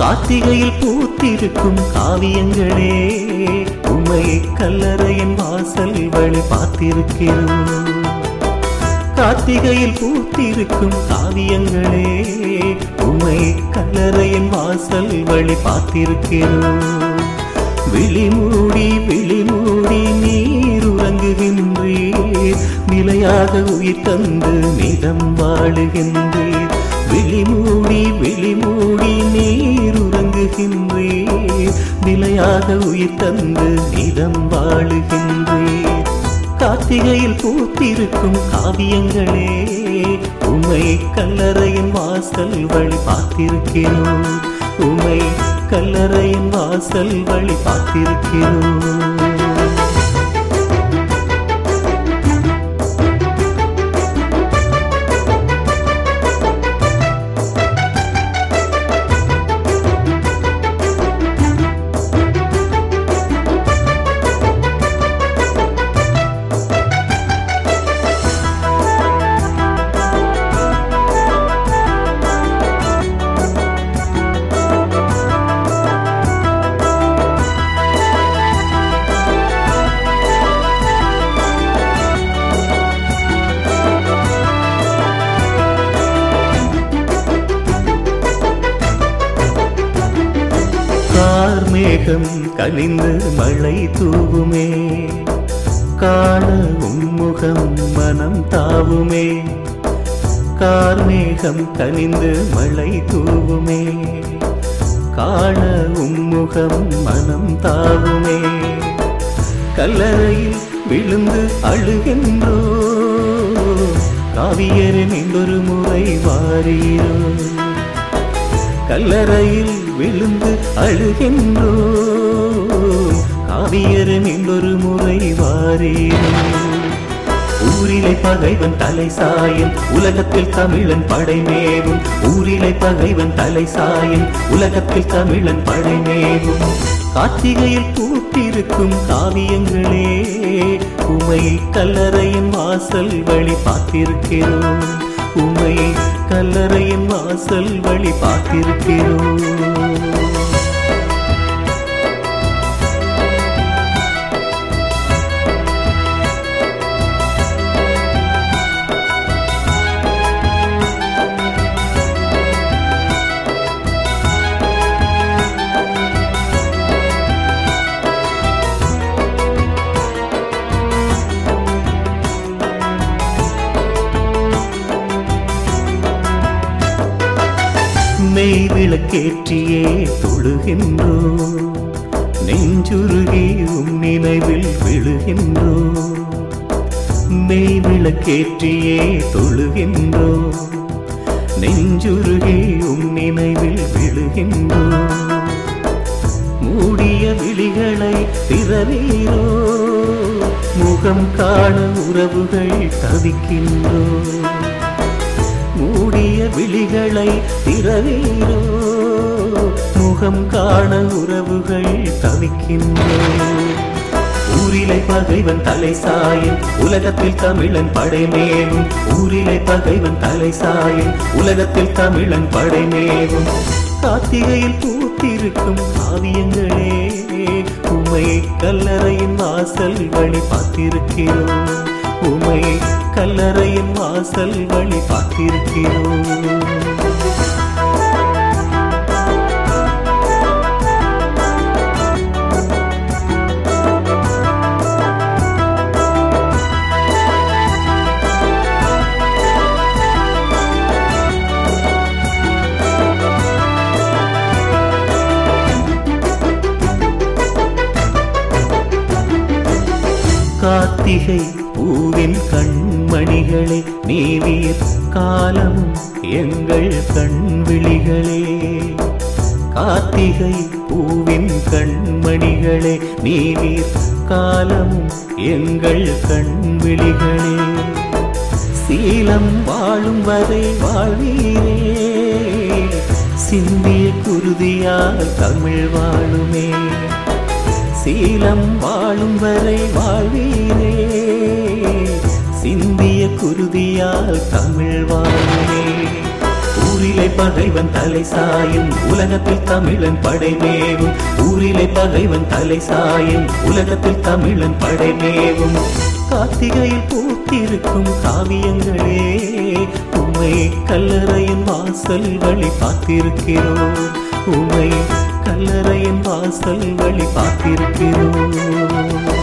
கார்த்திகையில் பூத்திருக்கும் காவியங்களே உமை கல்லறையின் வாசல் வழி பார்த்திருக்கிறோம் கார்த்திகையில் பூத்திருக்கும் காவியங்களே உமை கல்லறையின் வாசல் வழி பார்த்திருக்கிறோம் விழிமூடி விழிமூடி நீர் உறங்குகின்றீர் நிலையாக உயிர் தந்து நிதம் வாழுகின்றீர் விழிமூடி விழிமூடி நீர் உறங்குகின்றீர் நிலையாக உயிர் தந்து நிதம் வாழுகின்றீர் கார்த்திகையில் பூத்திருக்கும் காவியங்களே உமை கல்லறையின் வாசல் வழி பார்த்திருக்கிறோம் உமை கல்லறையின் வாசல் வழி பார்த்திருக்கிறோம் கார்மேகம் கனிந்து மழை தூவுமே காண உம்முகம் மனம் தாவுமே கார்மேகம் கனிந்து மழை தூவுமே காண உம்முகம் மனம் தாவுமே கல்லறையில் விழுந்து அழுகின்றோ காவியரின் இன்னொரு முறை வாரீரோ கல்லறையில் விழுந்து அழுகின்றோ காவியரன் இன்னொரு முறை வாரீரோ ஊரிலை பகைவன் தலை சாயும் உலகத்தில் தமிழன் படைமேவும் ஊரிலை பகைவன் தலை சாயும் உலகத்தில் தமிழன் படைமேவும் கார்த்திகையில் பூத்திருக்கும் காவியங்களே உமை கல்லறையின் வாசல் வழி பார்த்திருக்கிறோம் உமை கல்லறையின் வாசல் வழி பார்த்திருக்கிறோம் மெய் விளக்கேற்றியே தொழுகின்றோ நெஞ்சுருகி உம் நினைவில் விழுகின்றோ மெய் விளக்கேற்றியே தொழுகின்றோ நெஞ்சுருகி உம் நினைவில் விழுகின்றோ மூடிய விழிகளை திறவீரோ முகம் காண உறவுகள் தவிக்கின்றோ மூடிய விழிகளை திறவீரோ முகம் காண உறவுகள் தவிக்கின்றோ ஊரிலை பகைவன் தலை சாயும் உலகத்தில் தமிழன் படைமேவும் ஊரிலை பகைவன் தலை சாயும் உலகத்தில் தமிழன் படைமேவும் கார்த்திகையில் பூத்திருக்கும் காவியங்களே உமை கல்லறையின் வாசல் வழி பார்த்திருக்கிறோம் உமை கல்லறையின் வாசல் வழி பார்த்திருக்கிறோம் கார்த்திகை பூவின் கண்மணிகளே நீவீர் காலமும் எங்கள் கண்விழிகளே கார்த்திகை பூவின் கண்மணிகளே நீவீர் காலமும் எங்கள் கண்விழிகளே சீலம் வாழும் வரை வாழ்வீரே சிந்திய குருதியால் தமிழ் வாழுமே சீலம் வாழும் வரை வாழ்வீரே சிந்திய குருதியால் தமிழ் வாழுமே ஊரிலை பகைவன் தலை சாயும் உலகத்தில் தமிழன் படைமேவும் ஊரிலே பகைவன் தலை சாயும் உலகத்தில் தமிழன் படைமேவும் கார்த்திகையில் பூத்திருக்கும் காவியங்களே உம்மை கல்லறையின் வாசல் வழி பார்த்திருக்கிறோம் உம்மை கல்லறையின் வாசல் வழி பார்த்திருக்கிறோம்